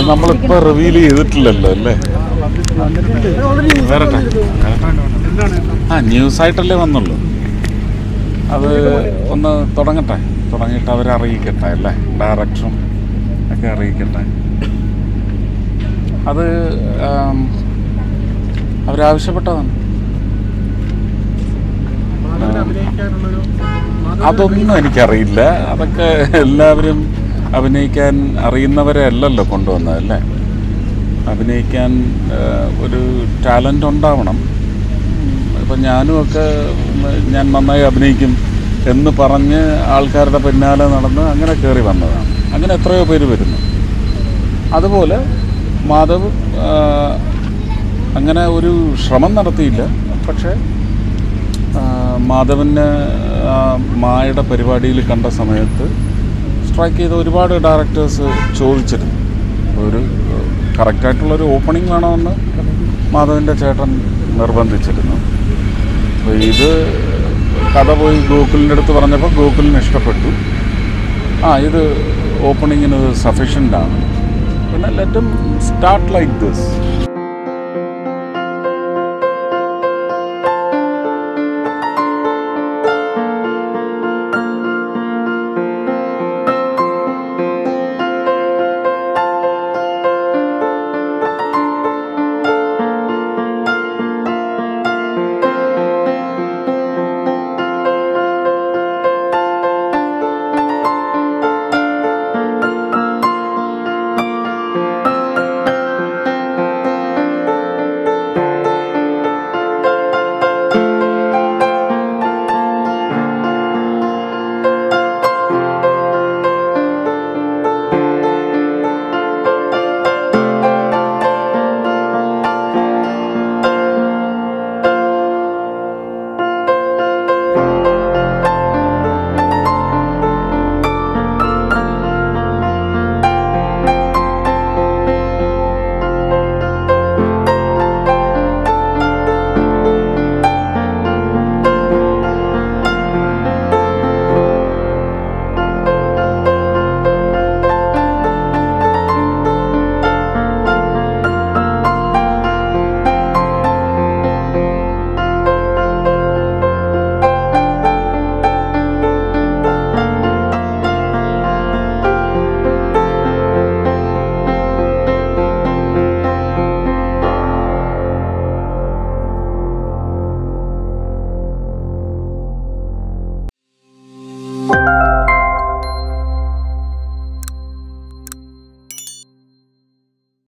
അത് നമ്മളിപ്പോൾ റിവീൽ ചെയ്തിട്ടില്ലല്ലോ അല്ലേ വരട്ടെ ആ ന്യൂസ് ആയിട്ടല്ലേ വന്നുള്ളൂ അത് ഒന്ന് തുടങ്ങട്ടെ തുടങ്ങിയിട്ട് അവരെ അറിയിക്കട്ടെ അല്ലേ ഡയറക്ടറും ഒക്കെ അറിയിക്കട്ടെ അത് ആം, അവരാവശ്യപ്പെട്ടതാണ് അതൊന്നും എനിക്കറിയില്ല അതൊക്കെ എല്ലാവരും അഭിനയിക്കാൻ അറിയുന്നവരെ അല്ലല്ലോ കൊണ്ടുവന്നത് അല്ലേ അഭിനയിക്കാൻ ആ, ഒരു ടാലൻ്റ് ഉണ്ടാവണം ഇപ്പം ഞാനും ഒക്കെ ഉം, ഞാൻ നന്നായി അഭിനയിക്കും എന്ന് പറഞ്ഞ് ആൾക്കാരുടെ പിന്നാലെ നടന്ന് അങ്ങനെ കയറി വന്നതാണ് അങ്ങനെ എത്രയോ പേര് വരുന്നു അതുപോലെ മാധവ് ആ, അങ്ങനെ ഒരു ശ്രമം നടത്തിയില്ല പക്ഷേ ആ, മാധവന് ആ, മായയുടെ പരിപാടിയിൽ കണ്ട സമയത്ത് സ്ട്രൈക്ക് ചെയ്ത ഒരുപാട് ഡയറക്ടേഴ്സ് ചോദിച്ചിരുന്നു ഒരു കറക്റ്റായിട്ടുള്ളൊരു ഓപ്പണിംഗ് വേണമെന്ന് മാധവൻ്റെ ചേട്ടൻ നിർബന്ധിച്ചിരുന്നു അപ്പോൾ ഇത് കഥ പോയി ഗോകുലിൻ്റെ അടുത്ത് പറഞ്ഞപ്പോൾ ഗോകുലിന് ഇഷ്ടപ്പെട്ടു ആ ഇത് ഓപ്പണിങ്ങിന് സഫീഷ്യൻ്റ് ആണ് പിന്നെ ലെറ്റും സ്റ്റാർട്ട് ലൈക്ക് ദിസ്